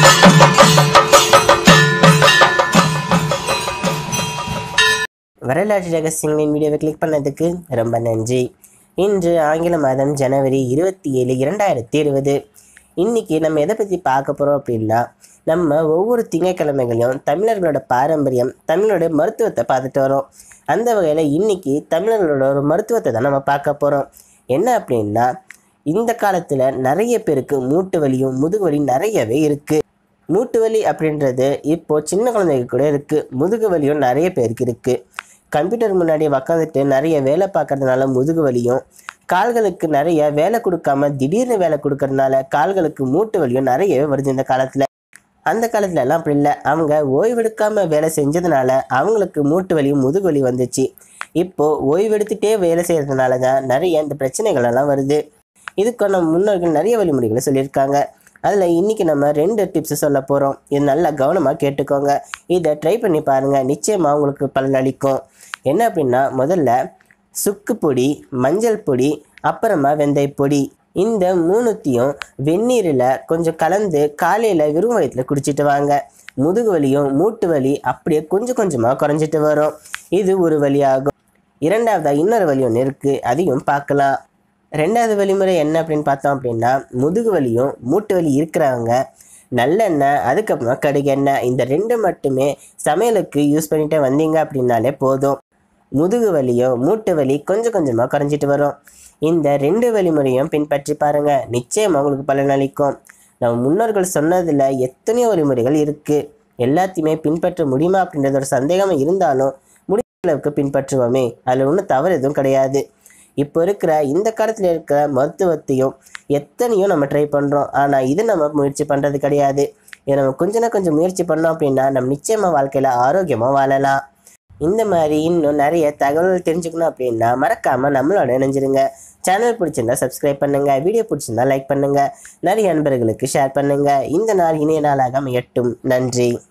வரலாற்று ரகசியங்களின் வீடியோவை கிளிக் பண்ணதுக்கு ரொம்ப நன்றி இன்று ஆங்கில மாதம் ஜனவரி இருபத்தி ஏழு இரண்டாயிரத்தி இருபது இன்னைக்கு நம்ம எதை பற்றி பார்க்க போகிறோம் அப்படின்னா நம்ம ஒவ்வொரு திங்கட்கிழமைகளையும் தமிழர்களோட பாரம்பரியம் தமிழோட மருத்துவத்தை பார்த்துட்டு வரோம் அந்த வகையில் இன்னைக்கு தமிழர்களோட ஒரு மருத்துவத்தை தான் நம்ம பார்க்க போகிறோம் என்ன அப்படின்னா இந்த காலத்தில் நிறைய பேருக்கு மூட்டு வலியும் முதுகு வலி நிறையவே இருக்குது மூட்டு வலி அப்படின்றது இப்போ சின்ன குழந்தைங்க கூட இருக்குது முதுகு வலியும் நிறைய பேருக்கு இருக்குது கம்ப்யூட்டர் முன்னாடி உக்காந்துட்டு நிறைய வேலை பார்க்கறதுனால முதுகு வலியும் கால்களுக்கு நிறைய வேலை கொடுக்காம திடீர்னு வேலை கொடுக்கறதுனால கால்களுக்கு மூட்டு வலியும் நிறையவே வருது இந்த காலத்தில் அந்த காலத்துல எல்லாம் அப்படி இல்லை அவங்க ஓய்வெடுக்காம வேலை செஞ்சதுனால அவங்களுக்கு மூட்டு வலியும் முதுகு வலி வந்துச்சு இப்போ ஓய்வெடுத்துட்டே வேலை செய்யறதுனால தான் நிறைய இந்த பிரச்சனைகள் எல்லாம் வருது இதுக்கு நம்ம முன்னோர்கள் நிறைய வழிமுறைகளை சொல்லியிருக்காங்க அதில் இன்னைக்கு நம்ம ரெண்டு டிப்ஸ் சொல்ல போகிறோம் இது நல்லா கவனமாக கேட்டுக்கோங்க இதை ட்ரை பண்ணி பாருங்கள் நிச்சயமாக உங்களுக்கு பலன் அளிக்கும் என்ன அப்படின்னா முதல்ல சுக்கு பொடி மஞ்சள் பொடி அப்புறமா வெந்தய பொடி இந்த மூணுத்தையும் வெந்நீரில் கொஞ்சம் கலந்து காலையில் வெறும் வயிற்றுல குடிச்சிட்டு வாங்க முதுகு வலியும் மூட்டு வலி அப்படியே கொஞ்சம் கொஞ்சமாக குறைஞ்சிட்டு வரும் இது ஒரு வழியாகும் இரண்டாவதா இன்னொரு வழி ஒன்று இருக்குது அதையும் பார்க்கலாம் ரெண்டாவது வழிமுறை என்ன அப்படின்னு பார்த்தோம் அப்படின்னா முதுகு வலியும் மூட்டு வலி இருக்கிறவங்க நல்லெண்ணெய் அதுக்கப்புறமா கடுகு எண்ணெய் இந்த ரெண்டு மட்டுமே சமையலுக்கு யூஸ் பண்ணிட்டு வந்தீங்க அப்படின்னாலே போதும் முதுகு வலியும் மூட்டு வலி கொஞ்சம் கொஞ்சமாக குறைஞ்சிட்டு வரும் இந்த ரெண்டு வழிமுறையும் பின்பற்றி பாருங்க நிச்சயம் உங்களுக்கு பலனளிக்கும் நம்ம முன்னோர்கள் சொன்னதில் எத்தனையோ வழிமுறைகள் இருக்குது எல்லாத்தையுமே பின்பற்ற முடியுமா அப்படின்றது ஒரு சந்தேகம் இருந்தாலும் முடிந்த அளவுக்கு பின்பற்றுவோமே அதில் ஒன்றும் தவறு எதுவும் கிடையாது இப்போ இருக்கிற இந்த காலத்தில் இருக்கிற மருத்துவத்தையும் எத்தனையோ நம்ம ட்ரை பண்ணுறோம் ஆனால் இது நம்ம முயற்சி பண்ணுறது கிடையாது இதை நம்ம கொஞ்சம் கொஞ்சம் முயற்சி பண்ணோம் அப்படின்னா நம்ம நிச்சயமாக வாழ்க்கையில் ஆரோக்கியமாக வாழலாம் இந்த மாதிரி இன்னும் நிறைய தகவல்கள் தெரிஞ்சுக்கணும் அப்படின்னா மறக்காமல் நம்மளோட இணைஞ்சிருங்க சேனல் பிடிச்சிருந்தா சப்ஸ்கிரைப் பண்ணுங்க வீடியோ பிடிச்சிருந்தா லைக் பண்ணுங்க நிறைய நண்பர்களுக்கு ஷேர் பண்ணுங்க இந்த நாள் இணைய நாளாக அமையட்டும் நன்றி